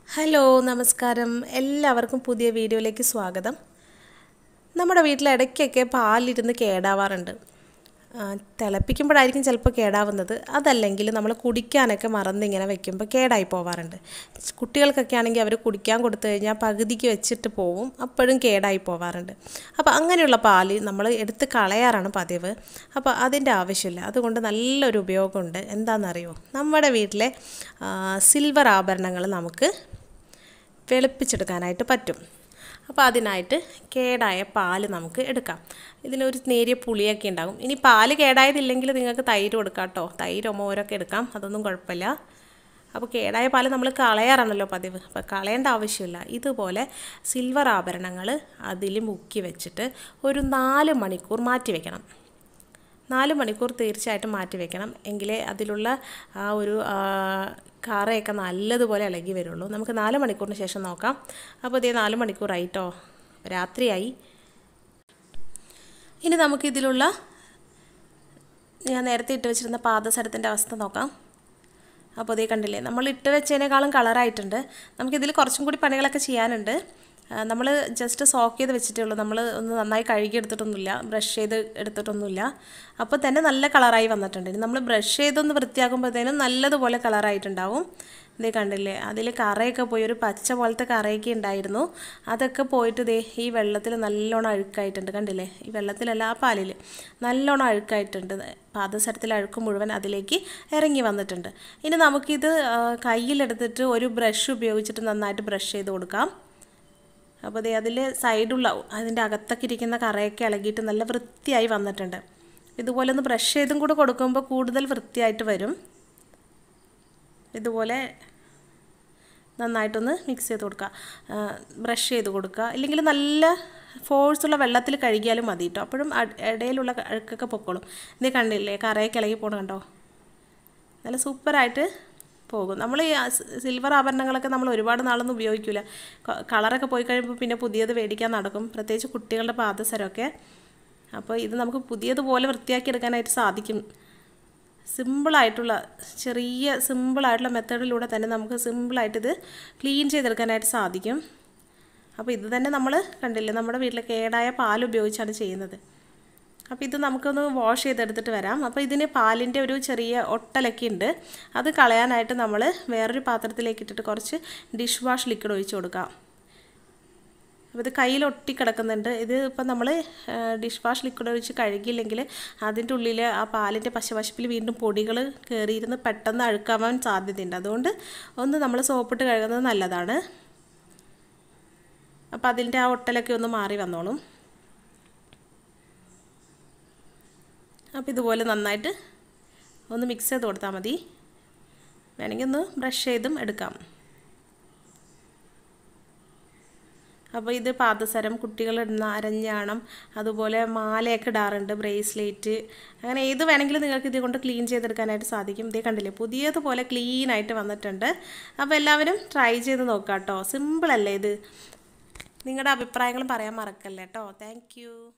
hello നമസ്കാരം എല്ലാവർക്കും പുതിയ വീഡിയോയിലേക്ക് സ്വാഗതം നമ്മുടെ വീട്ടിൽ ഇടയ്ക്കൊക്കെ പാലിരുന്ന് കേടാവാറുണ്ട് ആ, തിളപ്പിക്കുമ്പോഴായിരിക്കും ചിലപ്പോൾ കേടാവുന്നത് അതല്ലെങ്കിൽ നമ്മൾ കുടിക്കാനൊക്കെ മറന്നിങ്ങനെ വെക്കുമ്പോൾ കേടായി പോവാറുണ്ട് കുട്ടികൾക്കൊക്കെ ആണെങ്കിൽ അവർ കുടിക്കാൻ കൊടുത്തു കഴിഞ്ഞാൽ പകുതിക്ക് വെച്ചിട്ട് പോവും അപ്പോഴും കേടായി പോവാറുണ്ട് അപ്പോൾ അങ്ങനെയുള്ള പാല് നമ്മൾ എടുത്ത് കളയാറാണ് പതിവ് അപ്പോൾ അതിൻ്റെ ആവശ്യമില്ല അതുകൊണ്ട് നല്ലൊരു ഉപയോഗമുണ്ട് എന്താണെന്നറിയോ നമ്മുടെ വീട്ടിലെ ആ, സിൽവർ ആഭരണങ്ങൾ നമുക്ക് വെളുപ്പിച്ചെടുക്കാനായിട്ട് പറ്റും അപ്പോൾ അതിനായിട്ട് കേടായ പാല് നമുക്ക് എടുക്കാം ഇതിനൊരു നേരിയ പുളിയൊക്കെ ഉണ്ടാകും ഇനി പാല് കേടായതില്ലെങ്കിൽ നിങ്ങൾക്ക് തൈര് കൊടുക്കാം കേട്ടോ തൈരോ മോരൊക്കെ എടുക്കാം അതൊന്നും കുഴപ്പമില്ല അപ്പോൾ കേടായ പാല് നമ്മൾ കളയാറാണല്ലോ പതിവ് അപ്പോൾ കളയേണ്ട ആവശ്യമില്ല ഇതുപോലെ സിൽവർ ആഭരണങ്ങൾ അതിൽ മുക്കി വെച്ചിട്ട് ഒരു നാല് മണിക്കൂർ മാറ്റി വെക്കണം നാല് മണിക്കൂർ തീർച്ചയായിട്ടും മാറ്റി വെക്കണം എങ്കിലേ അതിലുള്ള ആ ഒരു ആ, കറയൊക്കെ നല്ലതുപോലെ ഇളകി വരുള്ളൂ നമുക്ക് നാല് മണിക്കൂറിന് ശേഷം നോക്കാം അപ്പോൾ ഇതേ നാല് മണിക്കൂറായിട്ടോ രാത്രിയായി ഇനി നമുക്കിതിലുള്ള ഞാൻ നേരത്തെ ഇട്ട് വെച്ചിരുന്ന പാദസരത്തിൻ്റെ അവസ്ഥ നോക്കാം അപ്പോൾ ഇതേ കണ്ടില്ലേ നമ്മൾ ഇട്ട് വെച്ചതിനേക്കാളും കളറായിട്ടുണ്ട് നമുക്കിതിൽ കുറച്ചും കൂടി പണികളൊക്കെ ചെയ്യാനുണ്ട് നമ്മൾ ജസ്റ്റ് സോക്ക് ചെയ്ത് വെച്ചിട്ടേ ഉള്ളൂ നമ്മൾ ഒന്ന് നന്നായി കഴുകി എടുത്തിട്ടൊന്നുമില്ല ബ്രഷ് ചെയ്ത് എടുത്തിട്ടൊന്നുമില്ല അപ്പോൾ തന്നെ നല്ല കളറായി വന്നിട്ടുണ്ട് ഇനി നമ്മൾ ബ്രഷ് ചെയ്തൊന്ന് വൃത്തിയാക്കുമ്പോഴത്തേനും നല്ലതുപോലെ കളറായിട്ടുണ്ടാവും ഇതേ കണ്ടില്ലേ അതിൽ കറയൊക്കെ പോയി ഒരു പച്ച പോലത്തെ കറയൊക്കെ ഉണ്ടായിരുന്നു അതൊക്കെ പോയിട്ട് ദേ ഈ വെള്ളത്തിൽ നല്ലോണം അഴുക്കായിട്ടുണ്ട് കണ്ടില്ലേ ഈ വെള്ളത്തിലല്ല ആ പാലിൽ നല്ലോണം അഴുക്കായിട്ടുണ്ട് പാദസരത്തിൽ അഴുക്ക് മുഴുവൻ അതിലേക്ക് ഇറങ്ങി വന്നിട്ടുണ്ട് ഇനി നമുക്കിത് ആ, കയ്യിലെടുത്തിട്ട് ഒരു ബ്രഷ് ഉപയോഗിച്ചിട്ട് നന്നായിട്ട് ബ്രഷ് ചെയ്ത് കൊടുക്കാം അപ്പോൾ ദേ അതിൽ സൈഡുള്ള അതിൻ്റെ അകത്തൊക്കെ ഇരിക്കുന്ന കറയൊക്കെ ഇളകിയിട്ട് നല്ല വൃത്തിയായി വന്നിട്ടുണ്ട് ഇതുപോലെ ഒന്ന് ബ്രഷ് ചെയ്തും കൂടെ കൊടുക്കുമ്പോൾ കൂടുതൽ വൃത്തിയായിട്ട് വരും ഇതുപോലെ നന്നായിട്ടൊന്ന് മിക്സ് ചെയ്ത് കൊടുക്കുക ബ്രഷ് ചെയ്ത് കൊടുക്കുക ഇല്ലെങ്കിൽ നല്ല ഫോഴ്സുള്ള വെള്ളത്തിൽ കഴുകിയാലും മതി കേട്ടോ അപ്പോഴും അട്- ഇടയിലുള്ള അഴുക്കൊക്കെ പൊക്കോളും ഇത് കണ്ടില്ലേ കറയൊക്കെ ഇളകി പോകണം കണ്ടോ നല്ല സൂപ്പറായിട്ട് പോകും നമ്മൾ ഈ ആ സ് സിൽവർ ആഭരണങ്ങളൊക്കെ നമ്മൾ ഒരുപാട് നാളൊന്നും ഉപയോഗിക്കില്ല കളറൊക്കെ പോയി കഴിയുമ്പോൾ പിന്നെ പുതിയത് മേടിക്കാൻ നടക്കും പ്രത്യേകിച്ച് കുട്ടികളുടെ പാദസരമൊക്കെ അപ്പോൾ ഇത് നമുക്ക് പുതിയതുപോലെ വൃത്തിയാക്കി എടുക്കാനായിട്ട് സാധിക്കും സിമ്പിളായിട്ടുള്ള ചെറിയ സിമ്പിളായിട്ടുള്ള മെത്തേഡിലൂടെ തന്നെ നമുക്ക് സിമ്പിളായിട്ട് ഇത് ക്ലീൻ ചെയ്തെടുക്കാനായിട്ട് സാധിക്കും അപ്പോൾ ഇത് തന്നെ നമ്മൾ കണ്ടില്ലേ നമ്മുടെ വീട്ടിലെ കേടായ പാൽ ഉപയോഗിച്ചാണ് ചെയ്യുന്നത് അപ്പോൾ ഇത് നമുക്കൊന്ന് വാഷ് ചെയ്തെടുത്തിട്ട് വരാം അപ്പോൾ ഇതിന് പാലിൻ്റെ ഒരു ചെറിയ ഒട്ടലൊക്കെ ഉണ്ട് അത് കളയാനായിട്ട് നമ്മൾ വേറൊരു പാത്രത്തിലേക്ക് ഇട്ടിട്ട് കുറച്ച് ഡിഷ് വാഷ് ലിക്വിഡ് ഒഴിച്ച് കൊടുക്കാം അപ്പോൾ ഇത് കയ്യിൽ ഒട്ടിക്കിടക്കുന്നുണ്ട് ഇത് ഇപ്പം നമ്മൾ ഡിഷ് വാഷ് ലിക്വിഡ് ഒഴിച്ച് കഴുകിയില്ലെങ്കിൽ അതിൻ്റെ ഉള്ളിൽ ആ പാലിൻ്റെ പശപശപ്പിൽ വീണ്ടും പൊടികൾ കയറിയിരുന്ന് പെട്ടെന്ന് അഴുക്കാവാൻ സാധ്യതയുണ്ട് അതുകൊണ്ട് ഒന്ന് നമ്മൾ സോപ്പിട്ട് കഴുകുന്നത് നല്ലതാണ് അപ്പോൾ അതിൻ്റെ ആ ഒട്ടലൊക്കെ ഒന്ന് മാറി വന്നോളും അപ്പോൾ ഇതുപോലെ നന്നായിട്ട് ഒന്ന് മിക്സ് ചെയ്ത് കൊടുത്താൽ മതി വേണമെങ്കിൽ ഒന്ന് ബ്രഷ് ചെയ്തും എടുക്കാം അപ്പോൾ ഇത് പാദസരം കുട്ടികളിടുന്ന അരഞ്ഞാണം അതുപോലെ മാലയൊക്കെ ഇടാറുണ്ട് ബ്രേസ്ലെറ്റ് അങ്ങനെ ഏത് വേണമെങ്കിലും നിങ്ങൾക്ക് ഇത് കൊണ്ട് ക്ലീൻ ചെയ്തെടുക്കാനായിട്ട് സാധിക്കും ഇതേ കണ്ടില്ലേ പുതിയതുപോലെ ക്ലീൻ ആയിട്ട് വന്നിട്ടുണ്ട് അപ്പോൾ എല്ലാവരും ട്രൈ ചെയ്ത് നോക്കാം കേട്ടോ സിമ്പിളല്ലേ ഇത് നിങ്ങളുടെ അഭിപ്രായങ്ങളും പറയാൻ മറക്കല്ലേ കേട്ടോ താങ്ക്